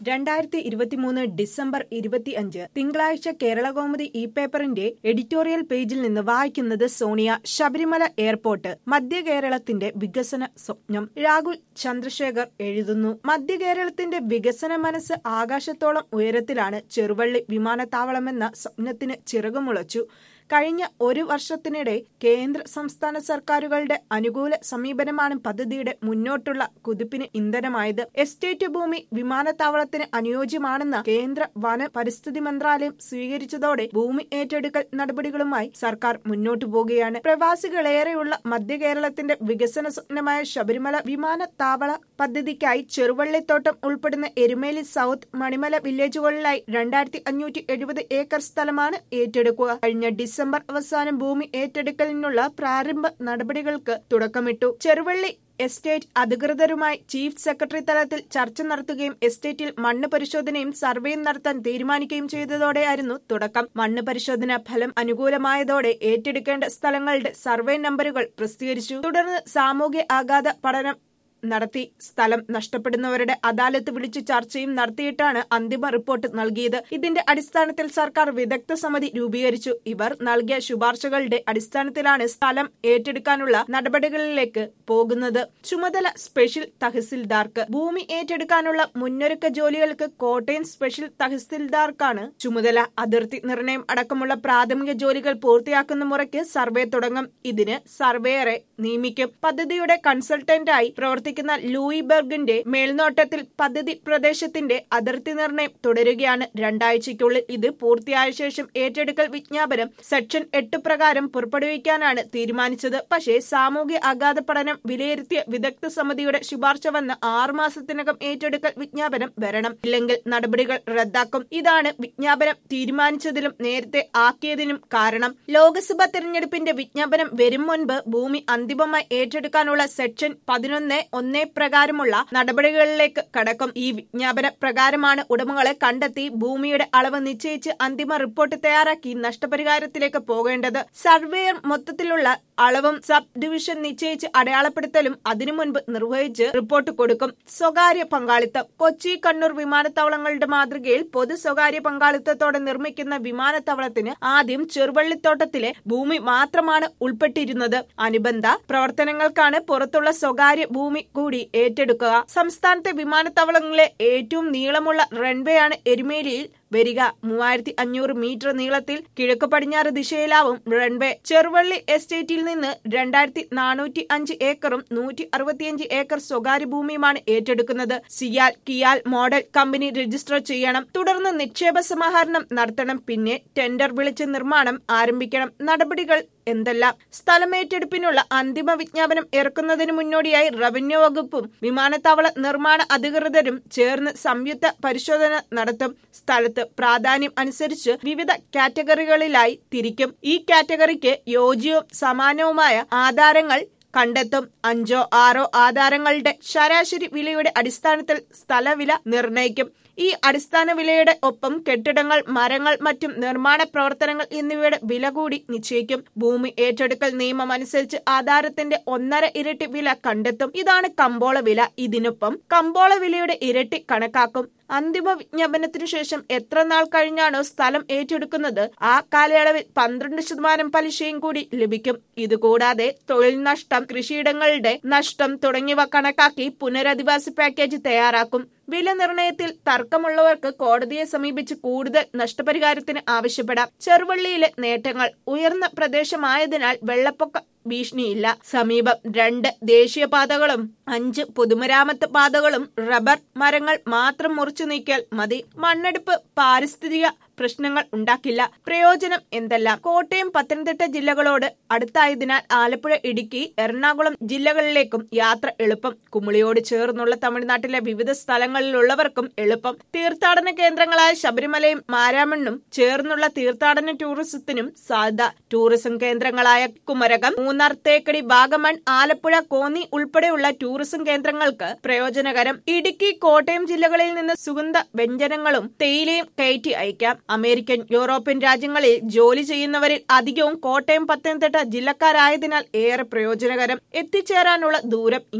രണ്ടായിരത്തി ഇരുപത്തിമൂന്ന് ഡിസംബർ ഇരുപത്തിയഞ്ച് തിങ്കളാഴ്ച കേരളകൗമുദി ഇ പേപ്പറിന്റെ എഡിറ്റോറിയൽ പേജിൽ നിന്ന് വായിക്കുന്നത് സോണിയ ശബരിമല എയർപോർട്ട് മധ്യ കേരളത്തിന്റെ വികസന സ്വപ്നം രാഹുൽ ചന്ദ്രശേഖർ എഴുതുന്നു മധ്യ കേരളത്തിന്റെ വികസന മനസ്സ് ആകാശത്തോളം ഉയരത്തിലാണ് ചെറുവള്ളി വിമാനത്താവളമെന്ന സ്വപ്നത്തിന് ചിറകുമുളച്ചു കഴിഞ്ഞ ഒരു വർഷത്തിനിടെ കേന്ദ്ര സംസ്ഥാന സർക്കാരുകളുടെ അനുകൂല സമീപനമാണ് പദ്ധതിയുടെ മുന്നോട്ടുള്ള കുതിപ്പിന് ഇന്ധനമായത് എസ്റ്റേറ്റ് ഭൂമി വിമാനത്താവളത്തിന് അനുയോജ്യമാണെന്ന കേന്ദ്ര വന പരിസ്ഥിതി മന്ത്രാലയം സ്വീകരിച്ചതോടെ ഭൂമി ഏറ്റെടുക്കൽ നടപടികളുമായി സർക്കാർ മുന്നോട്ടു പോകുകയാണ് പ്രവാസികളേറെയുള്ള മധ്യ കേരളത്തിന്റെ വികസന സ്വപ്നമായ ശബരിമല വിമാനത്താവള പദ്ധതിക്കായി ചെറുവള്ളിത്തോട്ടം ഉൾപ്പെടുന്ന എരുമേലി സൗത്ത് മണിമല വില്ലേജുകളിലായി രണ്ടായിരത്തി അഞ്ഞൂറ്റി എഴുപത് ഏക്കർ സ്ഥലമാണ് ഏറ്റെടുക്കുക കഴിഞ്ഞ ഡിസംബർ അവസാനം ഭൂമി ഏറ്റെടുക്കലിനുള്ള പ്രാരംഭ നടപടികൾക്ക് തുടക്കമിട്ടു ചെറുവള്ളി എസ്റ്റേറ്റ് അധികൃതരുമായി ചീഫ് സെക്രട്ടറി തലത്തിൽ ചർച്ച നടത്തുകയും എസ്റ്റേറ്റിൽ മണ്ണ് പരിശോധനയും സർവേയും നടത്താൻ തീരുമാനിക്കുകയും ചെയ്തതോടെയായിരുന്നു തുടക്കം മണ്ണ് പരിശോധന ഫലം അനുകൂലമായതോടെ ഏറ്റെടുക്കേണ്ട സ്ഥലങ്ങളുടെ സർവേ നമ്പറുകൾ പ്രസിദ്ധീകരിച്ചു തുടർന്ന് സാമൂഹ്യ ആഘാത പഠനം നടത്തി സ്ഥലം നഷ്ടപ്പെടുന്നവരുടെ അദാലത്ത് വിളിച്ച് ചർച്ചയും നടത്തിയിട്ടാണ് അന്തിമ റിപ്പോർട്ട് നൽകിയത് ഇതിന്റെ അടിസ്ഥാനത്തിൽ സർക്കാർ വിദഗ്ധ സമിതി രൂപീകരിച്ചു ഇവർ നൽകിയ ശുപാർശകളുടെ അടിസ്ഥാനത്തിലാണ് സ്ഥലം ഏറ്റെടുക്കാനുള്ള നടപടികളിലേക്ക് പോകുന്നത് ചുമതല സ്പെഷ്യൽ തഹസിൽദാർക്ക് ഭൂമി ഏറ്റെടുക്കാനുള്ള മുന്നൊരുക്ക ജോലികൾക്ക് കോട്ടയം സ്പെഷ്യൽ തഹസിൽദാർക്കാണ് ചുമതല അതിർത്തി നിർണയം അടക്കമുള്ള പ്രാഥമിക ജോലികൾ പൂർത്തിയാക്കുന്ന മുറയ്ക്ക് സർവേ തുടങ്ങും ഇതിന് സർവേയറെ നിയമിക്കും പദ്ധതിയുടെ കൺസൾട്ടന്റായി പ്രവർത്തിക്കുന്ന ലൂയി ബെർഗിന്റെ മേൽനോട്ടത്തിൽ പദ്ധതി പ്രദേശത്തിന്റെ അതിർത്തി നിർണയം തുടരുകയാണ് രണ്ടാഴ്ചയ്ക്കുള്ളിൽ ഇത് പൂർത്തിയായ ശേഷം ഏറ്റെടുക്കൽ വിജ്ഞാപനം സെക്ഷൻ എട്ട് പ്രകാരം പുറപ്പെടുവിക്കാനാണ് തീരുമാനിച്ചത് പക്ഷേ സാമൂഹ്യ ആഘാത പഠനം വിലയിരുത്തിയ വിദഗ്ധ സമിതിയുടെ ശുപാർശ വന്ന് ആറുമാസത്തിനകം ഏറ്റെടുക്കൽ വിജ്ഞാപനം വരണം ഇല്ലെങ്കിൽ നടപടികൾ റദ്ദാക്കും ഇതാണ് വിജ്ഞാപനം തീരുമാനിച്ചതിലും നേരത്തെ ആക്കിയതിനും കാരണം ലോക്സഭാ തെരഞ്ഞെടുപ്പിന്റെ വിജ്ഞാപനം വരും മുൻപ് ഭൂമി അന്തിമമായി ഏറ്റെടുക്കാനുള്ള സെക്ഷൻ പതിനൊന്ന് ഒന്നേ പ്രകാരമുള്ള നടപടികളിലേക്ക് കടക്കും ഈ വിജ്ഞാപന പ്രകാരമാണ് ഉടമകളെ കണ്ടെത്തി ഭൂമിയുടെ അളവ് നിശ്ചയിച്ച് അന്തിമ റിപ്പോർട്ട് തയ്യാറാക്കി നഷ്ടപരിഹാരത്തിലേക്ക് പോകേണ്ടത് സർവേയർ മൊത്തത്തിലുള്ള അളവും സബ് ഡിവിഷൻ നിശ്ചയിച്ച് അടയാളപ്പെടുത്തലും അതിനു മുൻപ് നിർവഹിച്ച് റിപ്പോർട്ട് കൊടുക്കും സ്വകാര്യ പങ്കാളിത്തം കൊച്ചി കണ്ണൂർ വിമാനത്താവളങ്ങളുടെ മാതൃകയിൽ പൊതു സ്വകാര്യ പങ്കാളിത്തത്തോടെ നിർമ്മിക്കുന്ന വിമാനത്താവളത്തിന് ആദ്യം ചെറുവള്ളിത്തോട്ടത്തിലെ ഭൂമി മാത്രമാണ് ഉൾപ്പെട്ടിരുന്നത് അനുബന്ധ പ്രവർത്തനങ്ങൾക്കാണ് പുറത്തുള്ള സ്വകാര്യ ഭൂമി കൂടി ഏറ്റെടുക്കുക സംസ്ഥാനത്തെ വിമാനത്താവളങ്ങളിലെ ഏറ്റവും നീളമുള്ള റൺവേ ആണ് എരുമേലിയിൽ വരിക മൂവായിരത്തി അഞ്ഞൂറ് മീറ്റർ നീളത്തിൽ കിഴക്ക് പടിഞ്ഞാറ് ദിശയിലാവും റൺവേ ചെറുവള്ളി എസ്റ്റേറ്റിൽ നിന്ന് രണ്ടായിരത്തി നാനൂറ്റി അഞ്ച് ഏക്കറും നൂറ്റി അറുപത്തിയഞ്ച് ഏക്കർ സ്വകാര്യ ഭൂമിയുമാണ് ഏറ്റെടുക്കുന്നത് CIAL KIAL model company register ചെയ്യണം തുടർന്ന് നിക്ഷേപ സമാഹരണം നടത്തണം പിന്നെ ടെൻഡർ വിളിച്ച് നിർമ്മാണം ആരംഭിക്കണം നടപടികൾ എന്തെല്ലാം സ്ഥലമേറ്റെടുപ്പിനുള്ള അന്തിമ വിജ്ഞാപനം ഇറക്കുന്നതിന് മുന്നോടിയായി റവന്യൂ വകുപ്പും വിമാനത്താവള നിർമ്മാണ അധികൃതരും ചേർന്ന് സംയുക്ത പരിശോധന നടത്തും സ്ഥലത്ത് പ്രാധാന്യം അനുസരിച്ച് വിവിധ കാറ്റഗറികളിലായി തിരിക്കും ഈ കാറ്റഗറിക്ക് യോജ്യവും സമാനവുമായ ആധാരങ്ങൾ കണ്ടെത്തും അഞ്ചോ ആറോ ആധാരങ്ങളുടെ ശരാശരി വിലയുടെ അടിസ്ഥാനത്തിൽ സ്ഥലവില നിർണ്ണയിക്കും ഈ അടിസ്ഥാന വിലയുടെ ഒപ്പം കെട്ടിടങ്ങൾ മരങ്ങൾ മറ്റും നിർമ്മാണ പ്രവർത്തനങ്ങൾ എന്നിവയുടെ വില കൂടി നിശ്ചയിക്കും ഭൂമി ഏറ്റെടുക്കൽ നിയമം അനുസരിച്ച് ആധാരത്തിന്റെ ഒന്നര ഇരട്ടി വില കണ്ടെത്തും ഇതാണ് കമ്പോള വില ഇതിനൊപ്പം കമ്പോള വിലയുടെ ഇരട്ടി കണക്കാക്കും അന്തിമ വിജ്ഞാപനത്തിനു ശേഷം എത്ര നാൾ കഴിഞ്ഞാണോ സ്ഥലം ഏറ്റെടുക്കുന്നത് ആ കാലയളവിൽ പന്ത്രണ്ട് ശതമാനം പലിശയും കൂടി ലഭിക്കും ഇതുകൂടാതെ തൊഴിൽ നഷ്ടം കൃഷിയിടങ്ങളുടെ നഷ്ടം തുടങ്ങിയവ കണക്കാക്കി പുനരധിവാസ പാക്കേജ് തയ്യാറാക്കും വില നിർണയത്തിൽ തർക്കമുള്ളവർക്ക് കോടതിയെ സമീപിച്ച് കൂടുതൽ നഷ്ടപരിഹാരത്തിന് ആവശ്യപ്പെടാം ചെറുവള്ളിയിലെ നേട്ടങ്ങൾ ഉയർന്ന പ്രദേശമായതിനാൽ വെള്ളപ്പൊക്ക ഭീഷണിയില്ല സമീപം രണ്ട് ദേശീയപാതകളും അഞ്ച് പൊതുമരാമത്ത് പാതകളും റബ്ബർ മരങ്ങൾ മാത്രം മുറിച്ചു നീക്കിയാൽ മതി മണ്ണെടുപ്പ് പാരിസ്ഥിതിക പ്രശ്നങ്ങൾ ഉണ്ടാക്കില്ല പ്രയോജനം എന്തെല്ലാം കോട്ടയം പത്തനംതിട്ട ജില്ലകളോട് അടുത്തായതിനാൽ ആലപ്പുഴ ഇടുക്കി എറണാകുളം ജില്ലകളിലേക്കും യാത്ര എളുപ്പം കുമിളിയോട് ചേർന്നുള്ള തമിഴ്നാട്ടിലെ വിവിധ സ്ഥലങ്ങളിലുള്ളവർക്കും എളുപ്പം തീർത്ഥാടന കേന്ദ്രങ്ങളായ ശബരിമലയും മാരാമണ്ണും ചേർന്നുള്ള തീർത്ഥാടന ടൂറിസത്തിനും സാധ്യത ടൂറിസം കേന്ദ്രങ്ങളായ കുമരകം മൂന്നാർ തേക്കടി വാഗമൺ ആലപ്പുഴ കോന്നി ഉൾപ്പെടെയുള്ള ടൂറിസം കേന്ദ്രങ്ങൾക്ക് പ്രയോജനകരം ഇടുക്കി കോട്ടയം ജില്ലകളിൽ നിന്ന് സുഗന്ധ വ്യഞ്ജനങ്ങളും തേയിലയും കയറ്റി അയക്കാം അമേരിക്കൻ യൂറോപ്യൻ രാജ്യങ്ങളിൽ ജോലി ചെയ്യുന്നവരിൽ അധികവും കോട്ടയം പത്തനംതിട്ട ജില്ലക്കാരായതിനാൽ ഏറെ പ്രയോജനകരം എത്തിച്ചേരാനുള്ള ദൂരം ഇങ്ങനെ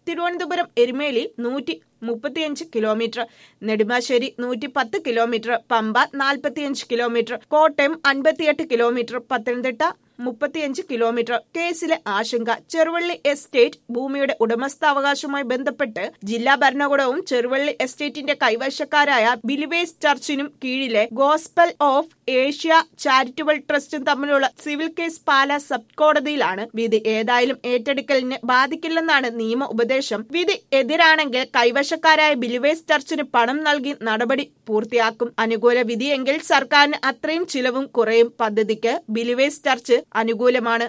തിരുവനന്തപുരം എരുമേലി നൂറ്റി മുപ്പത്തിയഞ്ച് കിലോമീറ്റർ നെടുമ്പാശ്ശേരി നൂറ്റി പത്ത് കിലോമീറ്റർ പമ്പ നാൽപ്പത്തിയഞ്ച് കിലോമീറ്റർ കോട്ടയം അൻപത്തിയെട്ട് കിലോമീറ്റർ പത്തനംതിട്ട മുപ്പത്തിയഞ്ച് കിലോമീറ്റർ കേസിലെ ആശങ്ക ചെറുവള്ളി എസ്റ്റേറ്റ് ഭൂമിയുടെ ഉടമസ്ഥാവകാശവുമായി ബന്ധപ്പെട്ട് ജില്ലാ ഭരണകൂടവും ചെറുവള്ളി എസ്റ്റേറ്റിന്റെ കൈവശക്കാരായ ബിലിവേസ് ചർച്ചിനും കീഴിലെ ഗോസ്പൽ ഓഫ് ഏഷ്യ ചാരിറ്റബിൾ ട്രസ്റ്റും തമ്മിലുള്ള സിവിൽ കേസ് പാല സബ് കോടതിയിലാണ് വിധി ഏതായാലും ഏറ്റെടുക്കലിനെ ബാധിക്കില്ലെന്നാണ് നിയമ ഉപദേശം വിധി എതിരാണെങ്കിൽ കൈവശക്കാരായ ബിലിവേസ് ചർച്ചിന് പണം നൽകി നടപടി പൂർത്തിയാക്കും അനുകൂല വിധിയെങ്കിൽ സർക്കാരിന് അത്രയും ചിലവും കുറയും പദ്ധതിക്ക് ബിലിവേസ് ചർച്ച് അനുകൂലമാണ്